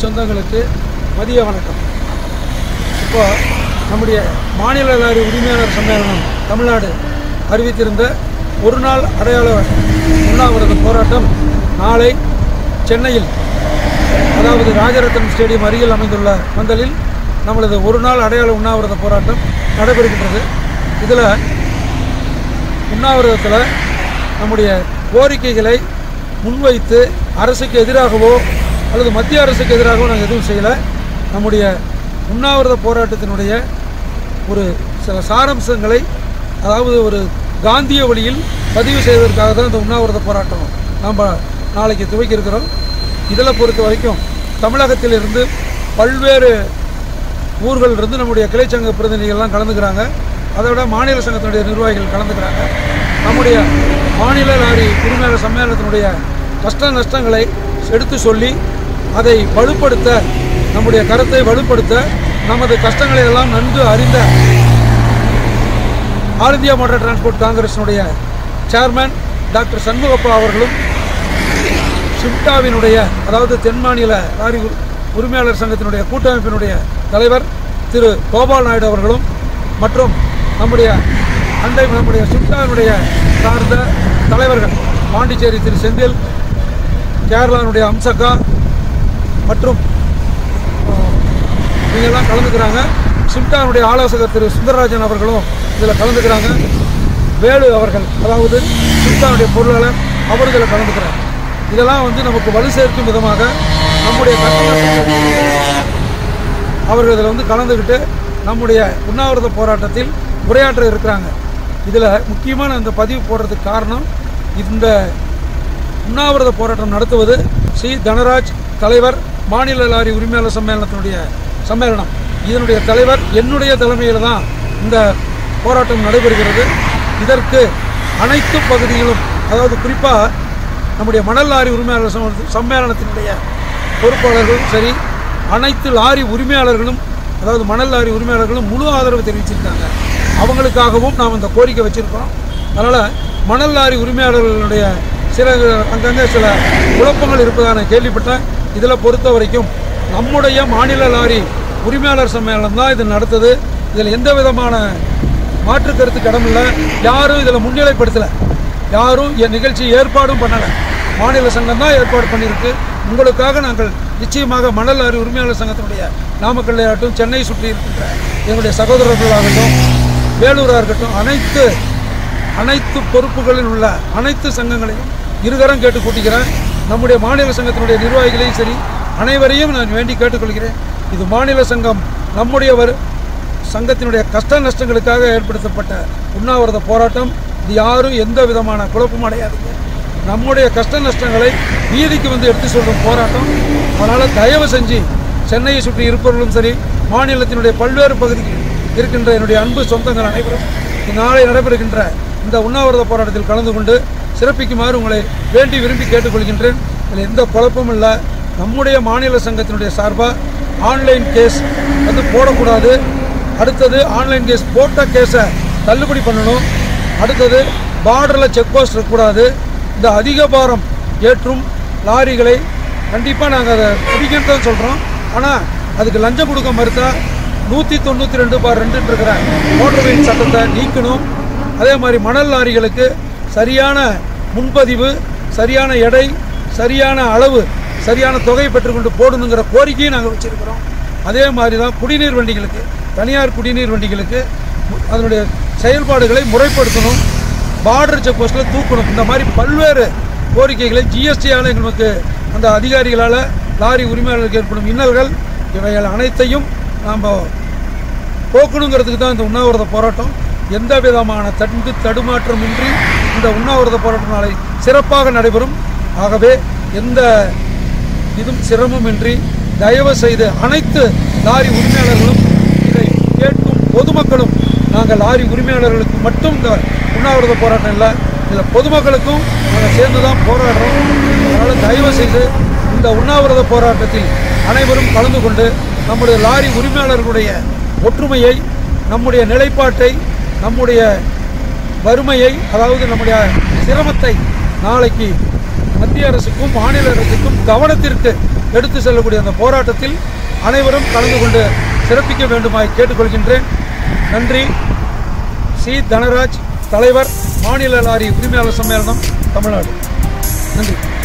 சொந்தங்களுக்கு மதிய வணக்கம் இப்போ நம்முடைய மாநில லாரி உரிமையாளர் சம்மேளனம் தமிழ்நாடு அறிவித்திருந்த ஒரு நாள் அடையாள உண்ணாவிரத போராட்டம் நாளை சென்னையில் அதாவது ராஜரத்னம் ஸ்டேடியம் அருகில் அமைந்துள்ள பந்தலில் நம்மளது ஒரு நாள் அடையாள உண்ணாவிரத போராட்டம் நடைபெறுகின்றது இதில் உண்ணாவிரதத்தில் நம்முடைய கோரிக்கைகளை முன்வைத்து அரசுக்கு எதிராகவோ அல்லது மத்திய அரசுக்கு எதிராகவோ நாங்கள் எதுவும் செய்யலை நம்முடைய உண்ணாவிரத போராட்டத்தினுடைய ஒரு சில சாரம்சங்களை அதாவது ஒரு காந்திய வழியில் பதிவு செய்வதற்காக தான் இந்த உண்ணாவிரத போராட்டம் நம்ம நாளைக்கு துவக்கி இருக்கிறோம் இதில் பொறுத்த வரைக்கும் தமிழகத்திலிருந்து பல்வேறு ஊர்களிலிருந்து நம்முடைய கிளைச்சங்க பிரதிநிதிகள்லாம் கலந்துக்கிறாங்க அதை விட மாநில சங்கத்தினுடைய நிர்வாகிகள் கலந்துக்கிறாங்க நம்முடைய மாநில லாரி உரிமையாளர் சம்மேளனத்தினுடைய கஷ்ட நஷ்டங்களை எடுத்து சொல்லி அதை வலுப்படுத்த நம்முடைய கருத்தை வலுப்படுத்த நமது கஷ்டங்களை எல்லாம் நன்கு அறிந்த ஆல் இந்தியா மோட்டார் டிரான்ஸ்போர்ட் காங்கிரஸினுடைய சேர்மன் டாக்டர் சண்முகப்பா அவர்களும் சிப்டாவினுடைய அதாவது தென் மாநில லாரி உ- உரிமையாளர் சங்கத்தினுடைய கூட்டமைப்பினுடைய தலைவர் திரு கோபால் நாயுடு அவர்களும் மற்றும் நம்முடைய அண்டை நம்முடைய சிப்டாவினுடைய சார்ந்த தலைவர்கள் பாண்டிச்சேரி திரு செந்தில் கேரளாவினுடைய அம்சக்கா மற்றும் இவங்கெல்லாம் கலந்துக்கிறாங்க சிம்டானுடைய ஆலோசகர் திரு சுந்தரராஜன் அவர்களும் இதில் கலந்துக்கிறாங்க வேலு அவர்கள் அதாவது சிம்டானுடைய பொருளாளர் அவர் இதில் கலந்துக்கிறார் இதெல்லாம் வந்து நமக்கு வலு சேர்க்கும் விதமாக நம்முடைய கட்டண அவர்கள் இதில் வந்து கலந்துக்கிட்டு நம்முடைய உண்ணாவிரத போராட்டத்தில் உரையாற்ற இருக்கிறாங்க இதில் முக்கியமான இந்த பதிவு போடுறதுக்கு காரணம் இந்த உண்ணாவிரத போராட்டம் நடத்துவது சி தனராஜ் தலைவர் மாநில லாரி உரிமையாளர் சம்மேளனத்தினுடைய சம்மேளனம் இதனுடைய தலைவர் என்னுடைய தலைமையில் தான் இந்த போராட்டம் நடைபெறுகிறது இதற்கு அனைத்து பகுதிகளும் அதாவது குறிப்பாக நம்முடைய மணல் லாரி உரிமையாளர் சம்மேளன- சம்மேளனத்தினுடைய பொறுப்பாளர்களும் சரி அனைத்து லாரி உரிமையாளர்களும் அதாவது மணல் லாரி உரிமையாளர்களும் முழு ஆதரவு தெரிவிச்சிருக்காங்க அவங்களுக்காகவும் நாம் இந்த கோரிக்கை வச்சிருக்கோம் அதனால் மணல் லாரி உரிமையாளர்களுடைய சில அங்கங்கே சில குழப்பங்கள் இருப்பதாக நான் கேள்விப்பட்டேன் இதில் பொறுத்த வரைக்கும் நம்முடைய மாநில லாரி உரிமையாளர் சம்மேளனம் தான் இது நடத்துது இதில் எந்த விதமான மாற்று கருத்துக்கு இடமில்லை யாரும் இதில் முன்னிலைப்படுத்தலை யாரும் என் நிகழ்ச்சி ஏற்பாடும் பண்ணலை மாநில சங்கம் தான் ஏற்பாடு பண்ணியிருக்கு உங்களுக்காக நாங்கள் நிச்சயமாக மணல் லாரி உரிமையாளர் சங்கத்தினுடைய நாமக்கல்லை ஆகட்டும் சென்னை சுற்றி இருக்கின்ற எங்களுடைய சகோதரர்களாகட்டும் வேலூராக இருக்கட்டும் அனைத்து அனைத்து பொறுப்புகளில் உள்ள அனைத்து சங்கங்களையும் இருகரம் கேட்டு கூட்டிக்கிறேன் நம்முடைய மாநில சங்கத்தினுடைய நிர்வாகிகளையும் சரி அனைவரையும் நான் வேண்டி கேட்டுக்கொள்கிறேன் இது மாநில சங்கம் நம்முடைய வரு சங்கத்தினுடைய கஷ்ட நஷ்டங்களுக்காக ஏற்படுத்தப்பட்ட உண்ணாவிரத போராட்டம் இது யாரும் எந்த விதமான குழப்பமும் அடையாதீங்க நம்முடைய கஷ்ட நஷ்டங்களை வீதிக்கு வந்து எடுத்து சொல்லும் போராட்டம் அதனால் தயவு செஞ்சு சென்னையை சுற்றி இருப்பவர்களும் சரி மாநிலத்தினுடைய பல்வேறு பகுதிகளில் இருக்கின்ற என்னுடைய அன்பு சொந்தங்கள் அனைவரும் நாளை நடைபெறுகின்ற இந்த உண்ணாவிரத போராட்டத்தில் கலந்து கொண்டு சிறப்பிக்குமாறு உங்களை வேண்டி விரும்பி கேட்டுக்கொள்கின்றேன் இதில் எந்த குழப்பமும் இல்லை நம்முடைய மாநில சங்கத்தினுடைய சார்பாக ஆன்லைன் கேஸ் வந்து போடக்கூடாது அடுத்தது ஆன்லைன் கேஸ் போட்ட கேஸை தள்ளுபடி பண்ணணும் அடுத்தது பார்டரில் செக் போஸ்ட் இருக்கக்கூடாது இந்த அதிக பாரம் ஏற்றும் லாரிகளை கண்டிப்பாக நாங்கள் அதை பிடிக்கணும் தான் சொல்கிறோம் ஆனால் அதுக்கு லஞ்சம் கொடுக்க மறுத்தா நூற்றி தொண்ணூற்றி ரெண்டு பார் ரெண்டுன்னு இருக்கிற மோட்டர் வெஹிக்கிள் சட்டத்தை நீக்கணும் அதே மாதிரி மணல் லாரிகளுக்கு சரியான முன்பதிவு சரியான எடை சரியான அளவு சரியான தொகையை பெற்றுக்கொண்டு போடணுங்கிற கோரிக்கையை நாங்கள் வச்சிருக்கிறோம் அதே மாதிரி தான் குடிநீர் வண்டிகளுக்கு தனியார் குடிநீர் வண்டிகளுக்கு மு- அதனுடைய செயல்பாடுகளை முறைப்படுத்தணும் பார்டர் செக் போஸ்ட்டில் தூக்கணும் இந்த மாதிரி பல்வேறு கோரிக்கைகளை ஜிஎஸ்டியால் எங்களுக்கு அந்த அதிகாரிகளால் லாரி உரிமையாளர்களுக்கு ஏற்படும் இன்னல்கள் இவைகள் அனைத்தையும் நாம் போக்கணுங்கிறதுக்கு தான் இந்த உண்ணாவிரத போராட்டம் எந்த விதமான தண்டு தடுமாற்றமின்றி இந்த உண்ணாவிரத போராட்டம் நாளை சிறப்பாக நடைபெறும் ஆகவே எந்த இதுவும் சிரமமின்றி தயவு செய்து அனைத்து லாரி உரிமையாளர்களும் இதை கேட்கும் பொதுமக்களும் நாங்கள் லாரி உரிமையாளர்களுக்கு மட்டும் இந்த உண்ணாவிரத போராட்டம் இல்லை இதில் பொதுமக்களுக்கும் நாங்கள் சேர்ந்து தான் போராடுறோம் அதனால் தயவு செய்து இந்த உண்ணாவிரத போராட்டத்தில் அனைவரும் கலந்து கொண்டு நம்முடைய லாரி உரிமையாளர்களுடைய ஒற்றுமையை நம்முடைய நிலைப்பாட்டை நம்முடைய வறுமையை அதாவது நம்முடைய சிரமத்தை நாளைக்கு மத்திய அரசுக்கும் மாநில அரசுக்கும் கவனத்திற்கு எடுத்து செல்லக்கூடிய அந்த போராட்டத்தில் அனைவரும் கலந்து கொண்டு சிறப்பிக்க வேண்டுமாய் கேட்டுக்கொள்கின்றேன் நன்றி சி தனராஜ் தலைவர் மாநில லாரி உரிமையாளர் சம்மேளனம் தமிழ்நாடு நன்றி